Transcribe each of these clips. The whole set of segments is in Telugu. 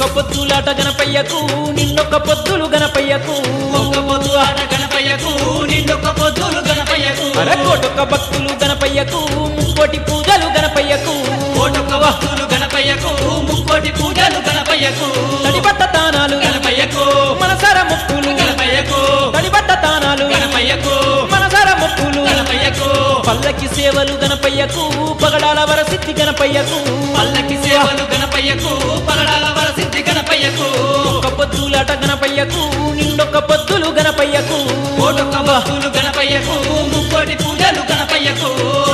ఒక్క పొద్దులాట గణపయ్యకు నిన్నొక్క పొద్దులు గణపయ్యకు ఒక్క పొద్దు ఆట గణపయ్యకు నిండొక్క పొద్దులు గణపయ్యకు అరకోటొక్క భక్తులు గణపయ్యకు ముక్కోటి పూజలు గణపయ్యకు కోటొక్క భక్తులు గణపయ్యకు ముక్కోటి పూజలు గణపయ్యకు తడిబట్ట తానాలు గణపయ్యకు మనసార మొక్కులు గణపయ్యకు తడిబట్ట తానాలు గణపయ్యకు మనసార మొక్కులు గణపయ్యకు పల్లకి సేవలు గణపయ్యకు పగడాల వరసిద్ధి గణపయ్యకు పల్లకి సేవలు గణపయ్యకు పగడాల వరసిద్ధి గణపయ్యకు ఒక్క పొద్దులాట గణపయ్యకు నిండొక్క పొద్దులు గణపయ్యకు కోటొక్క భక్తులు గణపయ్యకు ముక్కోటి పూజలు గణపయ్యకు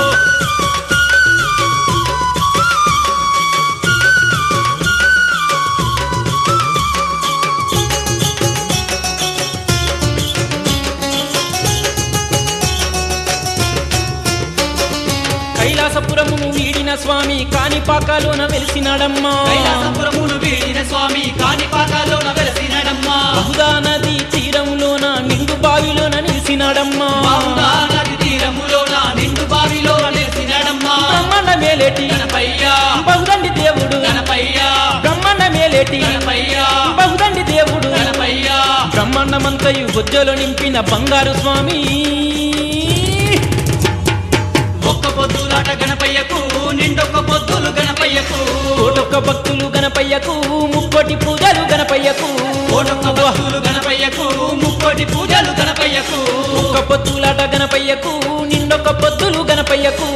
కైలాసపురమును వీడిన స్వామి కాణిపాకాలోన వెలిసినాడమ్మా కైలాసపురమును వీడిన స్వామి కాణిపాకాలోన వెలసినడమ్మా బహుదా నది తీరములోన నిండు బావిలోన నిలిసినాడమ్మా బావుగా నది తీరములోన నిండు బావిలో నిలిసినడమ్మా బ్రహ్మాండ మేలేటి గణపయ్యా బహుదండి దేవుడు గణపయ్యా బ్రహ్మాండ మేలేటి గణపయ్యా బహుదండి దేవుడు గణపయ్యా బ్రహ్మాండమంతయు బొజ్జలో నింపిన బంగారు స్వామి ఒక్క పొద్దులాట గణపయ్యకు నిండొక్క పొద్దులు గణపయ్యకు కోటొక్క భక్తులు గణపయ్యకు ముక్కోటి పూజలు గణపయ్యకు కోటొక్క భక్తులు గణపయ్యకు ముక్కోటి పూజలు గణపయ్యకు ఒక్క పొద్దులాట గణపయ్యకు నిండొక్క పొద్దులు గణపయ్యకు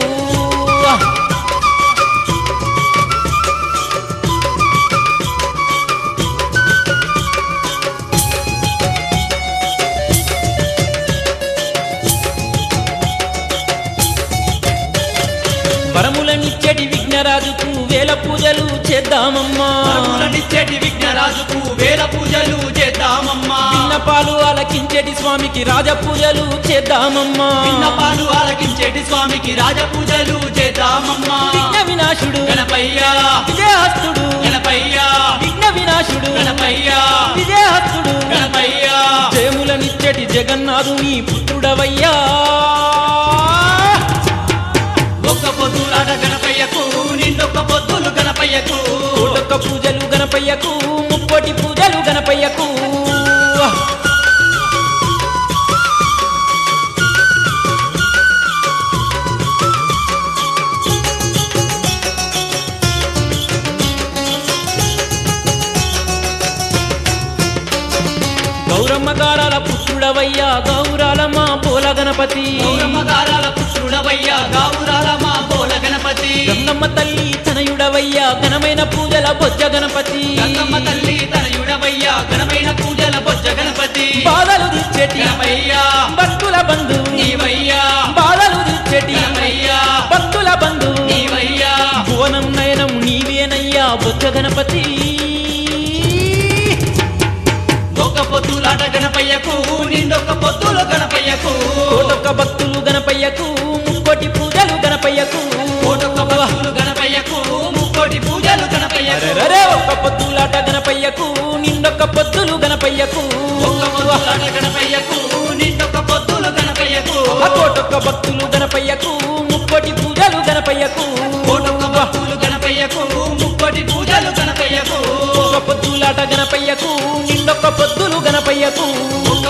వరములనిచ్చటి విఘ్నరాజుకు వేల పూజలు చేద్దామమ్మా పరములనిచ్చేటి విఘ్నరాజుకు వేల పూజలు చేద్దామమ్మా విన్నపాలు ఆలకించేటి స్వామికి రాజ పూజలు చేద్దామమ్మా విన్నపాలు ఆలకించేటి స్వామికి రాజ పూజలు చేద్దామమ్మా విఘ్న వినాశుడు గణపయ్యా విజయహస్తుడు గణపయ్యా విఘ్న వినాశుడు గణపయ్యా విజయహస్తుడు గణపయ్యా జయములనిచ్చటి జగన్నాథుని పుత్రుడవయ్యా ఒక్క పొద్దులాట గణపయ్యకు నిండొక్క పొద్దులు గణపయ్యకు కోటొక్క పూజలు గణపయ్యకు ముక్కోటి పూజలు గణపయ్యకు గౌరమ్మ గారాల పుత్రుడవయ్యా గౌరాలమ్మ పోల గణపతి గౌరమ్మగారాల పుత్రుడవయ్యా గావురాల మా పోల గణపతి గంగమ్మ తల్లి తనయుడవయ్యా ఘనమైన పూజల బొజ్జ గణపతి గంగమ్మ తల్లి తనయుడవయ్యా ఘనమైన పూజల బొజ్జ గణపతి బాధలు దిచ్చేటి గణపయ్యా భక్తుల బంధు నీవయ్యా బాధలు దిచ్చేటి గణపయ్యా భక్తుల బంధు నీవయ్యా భువనం నయనం నీవేనయ్యా బొజ్జ గణపతి ఒక పొద్దులాట గణపయ్యకు నిండొక్క పొద్దులు గణపయ్యకు కోటొక్క భక్తులు గణపయ్యకు ముక్కోటి పూజలు గణపయ్యకు కోటొక్క భక్తులు గణపయ్యకు ముక్కోటి పూజలు గణపయ్యకు అరెరెరె, ఒక్క పొద్దులాట గణపయ్యకు నిండొక్క పొద్దులు గణపయ్యకు ఒక్క పొద్దులాట గణపయ్యకు నిండొక్క పొద్దులు గణపయ్యకు ఆ కోటొక్క భక్తులు గణపయ్యకు ముక్కోటి పూజలు గణపయ్యకు కోటొక్క భక్తులు గణపయ్యకు ముక్కోటి పూజలు గణపయ్యకు ఒక్క పొద్దులాట గణపయ్యకు నిండొక్క పొద్దులు గణపయ్యకు ఒక్క